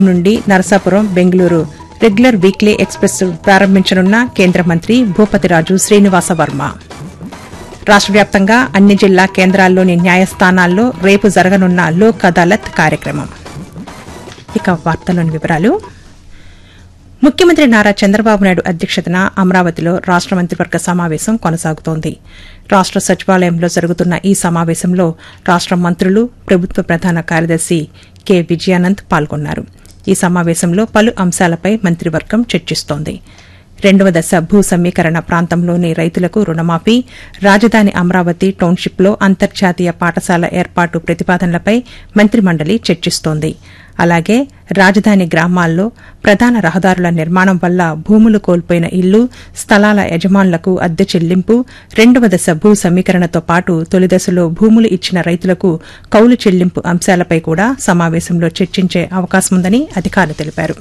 నుండి Narasapuram Bengaluru regular weekly express ప్రారంభించనున్న కేంద్ర మంత్రి భూపతిరాజు శ్రీనివాస వర్మ రాష్ట్ర వ్యాప్తంగా అన్ని జిల్లా కేంద్రాల్లోని న్యాయస్థానాల్లో రేపు జరగనున్న లోక్ అదాలత్ కార్యక్రమం ఇక వార్తలోని వివరాలు ముఖ్యమంత్రి నారా చంద్రబాబు నాయుడు అధ్యక్షతన అమరావతిలో రాష్ట మంత్రివర్గ సమావేశం కొనసాగుతోంది రాష్ట సచివాలయంలో జరుగుతున్న ఈ సమావేశంలో రాష్ట మంత్రులు ప్రభుత్వ ప్రధాన కార్యదర్శి కె విజయానంద్ పాల్గొన్నారు ఈ సమావేశంలో పలు అంశాలపై మంత్రివర్గం చర్చిస్తోంది రెండవ దశ భూ సమీకరణ ప్రాంతంలోని రైతులకు రుణమాఫీ రాజధాని అమరావతి టౌన్షిప్లో అంతర్జాతీయ పాఠశాల ఏర్పాటు ప్రతిపాదనలపై మంత్రిమండలి చర్చిస్తోంది అలాగే రాజధాని గ్రామాల్లో ప్రధాన రహదారుల నిర్మాణం వల్ల భూములు కోల్పోయిన ఇల్లు స్థలాల యజమానులకు అద్దె చెల్లింపు రెండవ దశ భూ సమీకరణతో పాటు తొలి దశలో భూములు ఇచ్చిన రైతులకు కౌలు చెల్లింపు అంశాలపై కూడా సమావేశంలో చర్చించే అవకాశముందని అధికారులు తెలిపారు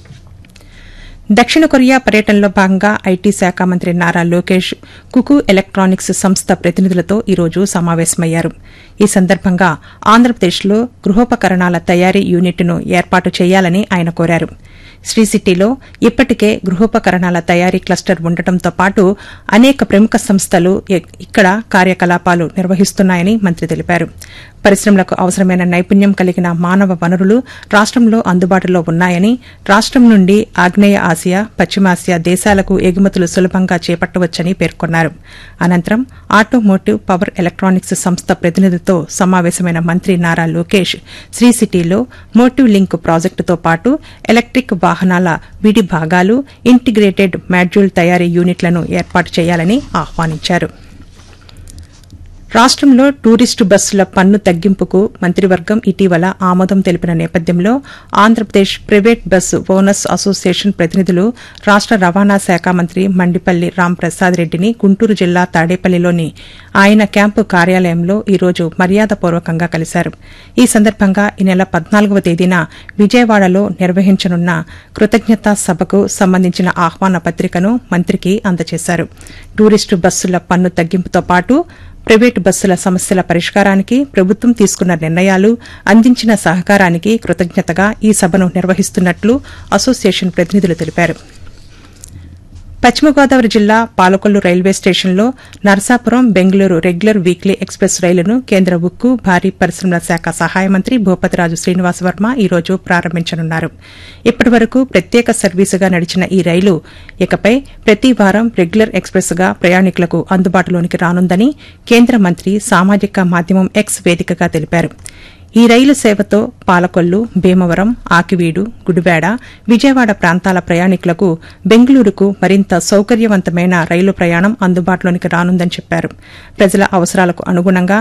దక్షిణ కొరియా పర్యటనలో భాగంగా ఐటీ శాఖ మంత్రి నారా లోకేష్ కుకు ఎలక్ట్రానిక్స్ సంస్థ ప్రతినిధులతో ఈరోజు సమావేశమయ్యారు ఈ సందర్భంగా ఆంధ్రప్రదేశ్లో గృహోపకరణాల తయారీ యూనిట్ను ఏర్పాటు చేయాలని ఆయన కోరారు శ్రీ సిటీలో ఇప్పటికే గృహోపకరణాల తయారీ క్లస్టర్ ఉండటంతో పాటు అనేక ప్రముఖ సంస్థలు ఇ- ఇక్కడ కార్యకలాపాలు నిర్వహిస్తున్నాయని మంత్రి తెలిపారు పరిశ్రమలకు అవసరమైన నైపుణ్యం కలిగిన మానవ వనరులు రాష్టంలో అందుబాటులో ఉన్నాయని రాష్టం నుండి ఆగ్నేయ ఆసియా పశ్చిమాసియా దేశాలకు ఎగుమతులు సులభంగా చేపట్టవచ్చని పేర్కొన్నారు అనంతరం ఆటోమోటివ్ పవర్ ఎలక్ట్రానిక్స్ సంస్థ ప్రతినిధులతో సమావేశమైన మంత్రి నారా లోకేష్ శ్రీ సిటీలో మోటివ్ లింక్ ప్రాజెక్టుతో పాటు ఎలక్ట్రిక్ వాహనాల విడి భాగాలు ఇంటిగ్రేటెడ్ మాడ్యూల్ తయారీ యూనిట్లను ఏర్పాటు చేయాలని ఆహ్వానించారు రాష్ట్రంలో టూరిస్టు బస్సుల పన్ను తగ్గింపుకు మంత్రివర్గం ఇటీవల ఆమోదం తెలిపిన నేపథ్యంలో Andhra Pradesh private bus owners association ప్రతినిధులు రాష్ట రవాణా శాఖ మంత్రి మండిపల్లి రాంప్రసాద్ రెడ్డిని గుంటూరు జిల్లా తాడేపల్లిలోని ఆయన క్యాంపు కార్యాలయంలో ఈరోజు మర్యాదపూర్వకంగా కలిశారు ఈ సందర్భంగా ఈ నెల పద్నాలుగవ తేదీన విజయవాడలో నిర్వహించనున్న కృతజ్ఞతా సభకు సంబంధించిన ఆహ్వాన పత్రికను మంత్రికి అందజేశారు టూరిస్టు బస్సుల పన్ను తగ్గింపుతో పాటు ప్రైవేటు బస్సుల సమస్యల పరిష్కారానికి ప్రభుత్వం తీసుకున్న నిర్ణయాలు అందించిన సహకారానికి కృతజ్ఞతగా ఈ సభను నిర్వహిస్తున్నట్లు అసోసియేషన్ ప్రతినిధులు తెలిపారు పశ్చిమ గోదావరి జిల్లా పాలకొల్లు రైల్వే స్టేషన్లో Narasapuram Bengaluru regular weekly express రైలును కేంద్ర ఉక్కు భారీ పరిశ్రమల శాఖ సహాయ మంత్రి భూపతిరాజు శ్రీనివాస వర్మ ఈ రోజు ప్రారంభించనున్నారు ఇప్పటి వరకు ప్రత్యేక సర్వీసుగా నడిచిన ఈ రైలు ఇకపై ప్రతి వారం రెగ్యులర్ ఎక్స్ప్రెస్ గా ప్రయాణికులకు అందుబాటులోనికి రానుందని కేంద్ర మంత్రి సామాజిక మాధ్యమం ఎక్స్ వేదికగా తెలిపారు ఈ రైలు సేవతో పాలకొల్లు భీమవరం ఆకివీడు గుడివాడ విజయవాడ ప్రాంతాల ప్రయాణికులకు బెంగళూరుకు మరింత సౌకర్యవంతమైన రైలు ప్రయాణం అందుబాటులోనికి రానుందని చెప్పారు ప్రజల అవసరాలకు అనుగుణంగా